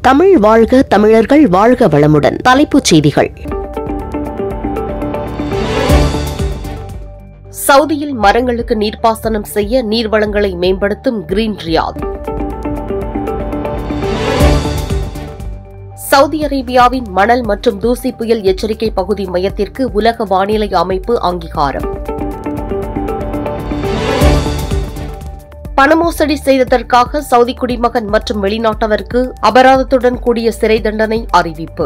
தமிழ் வாழ்க தமிழர்கள் வாழ்க வளமுடன் தலைப்புச் செய்திகள் சவுதியில் மரங்களுக்கு நீர்ப்பாசனம் செய்ய நீர்வளங்களை மேம்படுத்தும் கிரீன் ரியாத் சவுதி அரேபியாவின் மணல் மற்றும் தூசி புயல் எச்சரிக்கை பகுதி மையத்திற்கு உலக வானிலை அமைப்பு அங்கீகாரம் பணமோசடி செய்ததற்காக சவுதி குடிமகன் மற்றும் வெளிநாட்டவருக்கு அபராதத்துடன் கூடிய சிறை தண்டனை அறிவிப்பு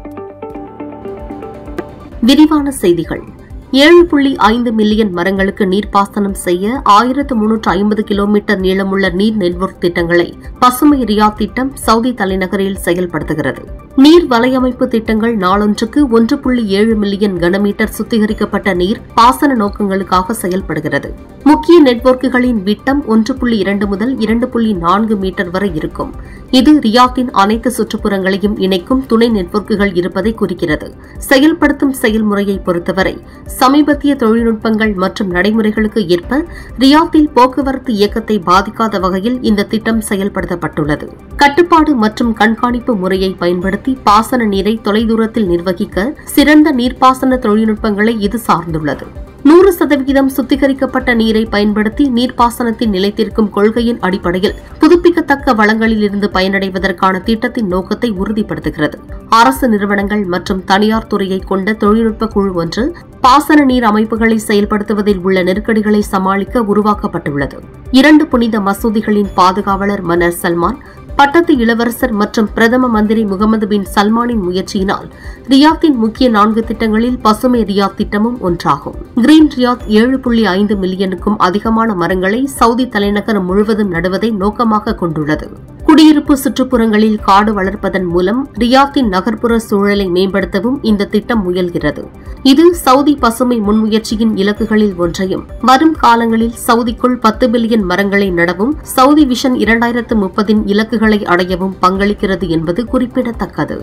விரிவான செய்திகள் ஏழு புள்ளி ஐந்து மில்லியன் மரங்களுக்கு நீர்ப்பாசனம் செய்ய ஆயிரத்து முன்னூற்று ஐம்பது கிலோமீட்டர் நீளமுள்ள நீர் நெட்வொர்க் திட்டங்களை பசுமை ரியாத் திட்டம் சவுதி தலைநகரில் செயல்படுத்துகிறது நீர் வலையமைப்பு திட்டங்கள் நாளொன்றுக்கு ஒன்று புள்ளி ஏழு மில்லியன் கனமீட்டர் சுத்திகரிக்கப்பட்ட நீர் பாசன நோக்கங்களுக்காக செயல்படுகிறது முக்கிய நெட்வொர்க்குகளின் விட்டம் ஒன்று புள்ளி இரண்டு முதல் இரண்டு புள்ளி நான்கு மீட்டர் வரை இருக்கும் இது ரியாத்தின் அனைத்து சுற்றுப்புறங்களையும் இணைக்கும் துணை நெட்வொர்க்குகள் இருப்பதை குறிக்கிறது செயல்படுத்தும் செயல்முறையை பொறுத்தவரை சமீபத்திய தொழில்நுட்பங்கள் மற்றும் நடைமுறைகளுக்கு ஏற்ப ரியாத்தில் போக்குவரத்து இயக்கத்தை பாதிக்காத வகையில் இந்த திட்டம் செயல்படுத்தப்பட்டுள்ளது கட்டுப்பாடு மற்றும் கண்காணிப்பு முறையை பயன்படுத்தி பாசன நீரை தொலைதூரத்தில் நிர்வகிக்க சிறந்த நீர்ப்பாசன தொழில்நுட்பங்களை இது சார்ந்துள்ளது நூறு சதவிகிதம் சுத்திகரிக்கப்பட்ட நீரை பயன்படுத்தி நீர்ப்பாசனத்தின் நிலைத்திருக்கும் கொள்கையின் அடிப்படையில் புதுப்பிக்கத்தக்க வளங்களிலிருந்து பயனடைவதற்கான திட்டத்தின் நோக்கத்தை உறுதிப்படுத்துகிறது அரசு நிறுவனங்கள் மற்றும் தனியார் துறையை கொண்ட தொழில்நுட்ப குழு ஒன்று பாசன நீர் அமைப்புகளை செயல்படுத்துவதில் உள்ள நெருக்கடிகளை சமாளிக்க உருவாக்கப்பட்டுள்ளது இரண்டு புனித மசூதிகளின் பாதுகாவலர் மன்னர் சல்மான் பட்டத்து இளவரசர் மற்றும் பிரதம மந்திரி முகமது பின் சல்மானின் முயற்சியினால் ரியாத்தின் முக்கிய நான்கு திட்டங்களில் பசுமை ரியாத் திட்டமும் ஒன்றாகும் கிரீன் ரியாத் ஏழு புள்ளி ஐந்து மில்லியனுக்கும் அதிகமான மரங்களை சவுதி தலைநகரம் முழுவதும் நடுவதை நோக்கமாக கொண்டுள்ளது குடியிருப்பு சுற்றுப்புறங்களில் காடு வளர்ப்பதன் மூலம் ரியாத்தின் நகர்ப்புற சூழலை மேம்படுத்தவும் இந்த திட்டம் முயல்கிறது இது சவுதி பசுமை முன்முயற்சியின் இலக்குகளில் ஒன்றையும் வரும் காலங்களில் சவுதிக்குள் பத்து பில்லியன் மரங்களை நடவும் சவுதி விஷன் இரண்டாயிரத்து முப்பதின் இலக்குகளை அடையவும் பங்களிக்கிறது என்பது குறிப்பிடத்தக்கது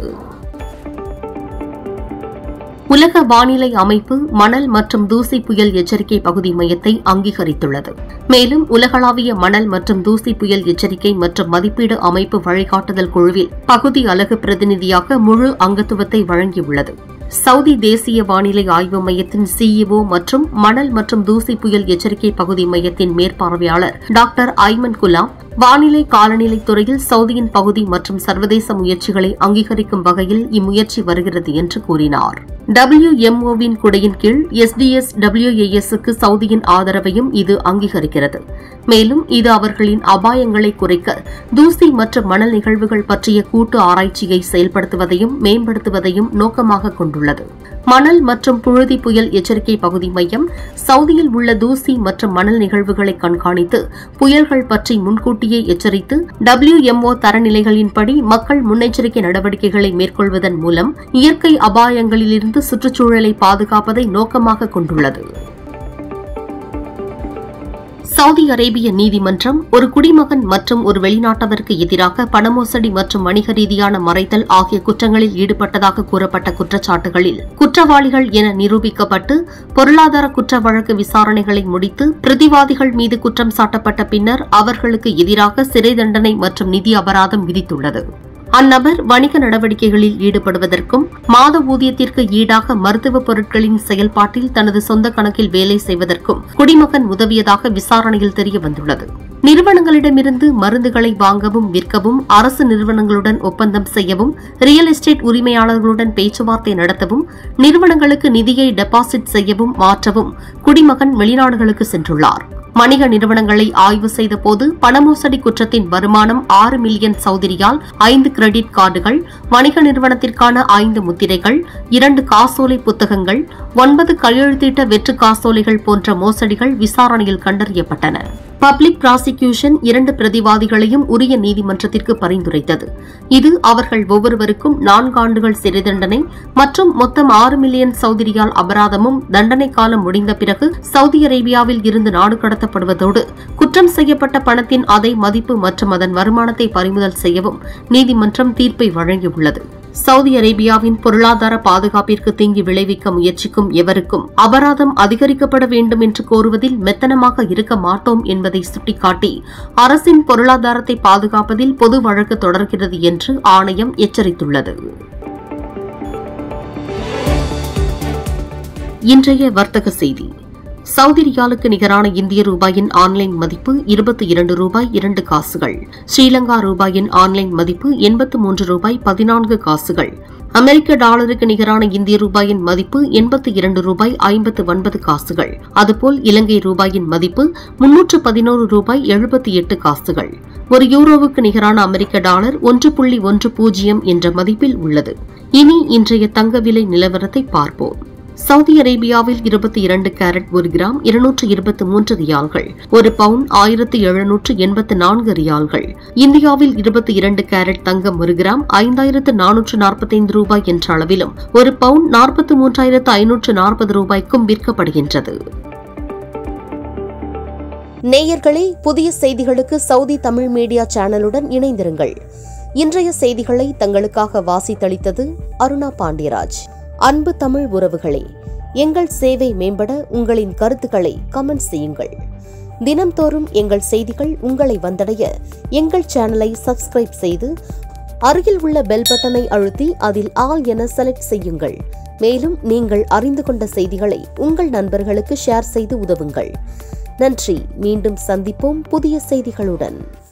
உலக வானிலை அமைப்பு மணல் மற்றும் தூசி புயல் எச்சரிக்கை பகுதி மையத்தை அங்கீகரித்துள்ளது மேலும் உலகளாவிய மணல் மற்றும் தூசி புயல் எச்சரிக்கை மற்றும் மதிப்பீடு அமைப்பு வழிகாட்டுதல் குழுவில் பகுதி அலகு பிரதிநிதியாக முழு அங்கத்துவத்தை வழங்கியுள்ளது சவுதி தேசிய வானிலை ஆய்வு மையத்தின் சிஇஓ மற்றும் மணல் மற்றும் தூசி புயல் எச்சரிக்கை பகுதி மையத்தின் மேற்பார்வையாளர் டாக்டர் ஐமன் குலாம் வானிலை காலநிலை துறையில் சவுதியின் பகுதி மற்றும் சர்வதேச முயற்சிகளை அங்கீகரிக்கும் வகையில் இம்முயற்சி வருகிறது என்று கூறினார் டபிள்யூஎம்ஓவின் குடையின் கீழ் எஸ்டிஎஸ் டபிள்யூஏஎஸ்க்கு சவுதியின் ஆதரவையும் இது அங்கீகரிக்கிறது மேலும் இது அவர்களின் அபாயங்களை குறைக்க தூசி மற்றும் மணல் நிகழ்வுகள் பற்றிய கூட்டு ஆராய்ச்சியை செயல்படுத்துவதையும் மேம்படுத்துவதையும் நோக்கமாக கொண்டுள்ளது மணல் மற்றும் புழுதி புயல் எச்சரிக்கை பகுதி மையம் சவுதியில் உள்ள தூசி மற்றும் மணல் நிகழ்வுகளை கண்காணித்து புயல்கள் பற்றி முன்கூட்டியே எச்சரித்து டபிள்யூஎம்ஓ தரநிலைகளின்படி மக்கள் முன்னெச்சரிக்கை நடவடிக்கைகளை மேற்கொள்வதன் மூலம் இயற்கை அபாயங்களிலிருந்து சுற்றுச்சூழலை பாதுகாப்பதை நோக்கமாக கொண்டுள்ளது சவுதி அரேபிய நீதிமன்றம் ஒரு குடிமகன் மற்றும் ஒரு வெளிநாட்டவருக்கு எதிராக பணமோசடி மற்றும் வணிக ரீதியான மறைத்தல் ஆகிய குற்றங்களில் ஈடுபட்டதாக கூறப்பட்ட குற்றச்சாட்டுகளில் குற்றவாளிகள் என நிரூபிக்கப்பட்டு பொருளாதார குற்ற வழக்கு விசாரணைகளை முடித்து பிரதிவாதிகள் மீது குற்றம் சாட்டப்பட்ட பின்னர் அவர்களுக்கு எதிராக சிறை தண்டனை மற்றும் நிதி அபராதம் விதித்துள்ளது அந்நபர் வணிக நடவடிக்கைகளில் ஈடுபடுவதற்கும் மாத ஊதியத்திற்கு ஈடாக மருத்துவப் பொருட்களின் செயல்பாட்டில் தனது சொந்த கணக்கில் வேலை செய்வதற்கும் குடிமகன் உதவியதாக விசாரணையில் தெரியவந்துள்ளது நிறுவனங்களிடமிருந்து மருந்துகளை வாங்கவும் விற்கவும் அரசு நிறுவனங்களுடன் ஒப்பந்தம் செய்யவும் ரியல் எஸ்டேட் உரிமையாளர்களுடன் பேச்சுவார்த்தை நடத்தவும் நிறுவனங்களுக்கு நிதியை டெபாசிட் செய்யவும் மாற்றவும் குடிமகன் வெளிநாடுகளுக்கு சென்றுள்ளார் வணிக நிறுவனங்களை ஆய்வு செய்தபோது பணமோசடி குற்றத்தின் வருமானம் ஆறு மில்லியன் சௌதரியால் ஐந்து கிரெடிட் கார்டுகள் வணிக நிறுவனத்திற்கான ஐந்து முத்திரைகள் இரண்டு காசோலை புத்தகங்கள் ஒன்பது கையெழுத்திட்ட வெற்று காசோலைகள் போன்ற மோசடிகள் விசாரணையில் கண்டறியப்பட்டன பப்ளிக் ப்ராசிக்யூஷன் இரண்டு பிரதிவாதிகளையும் உரிய நீதிமன்றத்திற்கு பரிந்துரைத்தது இது அவர்கள் ஒவ்வொருவருக்கும் நான்கு ஆண்டுகள் சிறை தண்டனை மற்றும் மொத்தம் ஆறு மில்லியன் சௌதரியால் அபராதமும் தண்டனை காலம் முடிந்த பிறகு சவுதி அரேபியாவில் இருந்து நாடு கடத்தப்படுவதோடு குற்றம் செய்யப்பட்ட பணத்தின் அதே மதிப்பு மற்றும் அதன் வருமானத்தை பறிமுதல் செய்யவும் நீதிமன்றம் தீர்ப்பை வழங்கியுள்ளது சவுதி அரேபியாவின் பொருளாதார பாதுகாப்பிற்கு தீங்கி விளைவிக்க முயற்சிக்கும் எவருக்கும் அபராதம் அதிகரிக்கப்பட வேண்டும் என்று கோருவதில் மெத்தனமாக இருக்க மாட்டோம் என்பதை சுட்டிக்காட்டி அரசின் பொருளாதாரத்தை பாதுகாப்பதில் பொது வழக்கு தொடர்கிறது என்று ஆணையம் எச்சரித்துள்ளது இன்றைய வர்த்தக செய்தி சவுதி ரியாலுக்கு நிகரான இந்திய ரூபாயின் ஆன்லைன் மதிப்பு இருபத்தி இரண்டு ரூபாய் இரண்டு காசுகள் ஸ்ரீலங்கா ரூபாயின் ஆன்லைன் மதிப்பு எண்பத்து மூன்று ரூபாய் பதினான்கு காசுகள் அமெரிக்க டாலருக்கு நிகரான இந்திய ரூபாயின் மதிப்பு எண்பத்தி இரண்டு ரூபாய் ஐம்பத்து ஒன்பது காசுகள் அதுபோல் இலங்கை ரூபாயின் மதிப்பு முன்னூற்று பதினோரு ரூபாய் எழுபத்தி எட்டு காசுகள் ஒரு யூரோவுக்கு நிகரான அமெரிக்க டாலர் ஒன்று புள்ளி ஒன்று பூஜ்ஜியம் என்ற மதிப்பில் உள்ளது இனி இன்றைய தங்க விலை நிலவரத்தை பார்ப்போம் சவுதி அரேபியாவில் இருபத்தி இரண்டு கேரட் ஒரு கிராம் இருநூற்று இருபத்தி மூன்று ரியால்கள் ஒரு பவுன் ஆயிரத்து எழுநூற்று எண்பத்து நான்கு ரியால்கள் இந்தியாவில் இருபத்தி இரண்டு கேரட் தங்கம் ஒரு கிராம் ஐந்தாயிரத்து நானூற்று நாற்பத்தைந்து ரூபாய் என்ற அளவிலும் ஒரு பவுன் நாற்பத்தி மூன்றாயிரத்து ஐநூற்று நாற்பது ரூபாய்க்கும் விற்கப்படுகின்றது நேயர்களே புதிய செய்திகளுக்கு சவுதி தமிழ் மீடியா சேனலுடன் இணைந்திருங்கள் இன்றைய செய்திகளை தங்களுக்காக வாசித்தளித்தது அருணா பாண்டியராஜ் அன்பு தமிழ் உறவுகளே எங்கள் சேவை மேம்பட உங்களின் கருத்துக்களை கமெண்ட் செய்யுங்கள் தினம்தோறும் எங்கள் செய்திகள் உங்களை வந்தடைய எங்கள் சேனலை சப்ஸ்கிரைப் செய்து அருகில் உள்ள பெல் பட்டனை அழுத்தி அதில் ஆல் என செலக்ட் செய்யுங்கள் மேலும் நீங்கள் அறிந்து கொண்ட செய்திகளை உங்கள் நண்பர்களுக்கு ஷேர் செய்து உதவுங்கள் நன்றி மீண்டும் சந்திப்போம் புதிய செய்திகளுடன்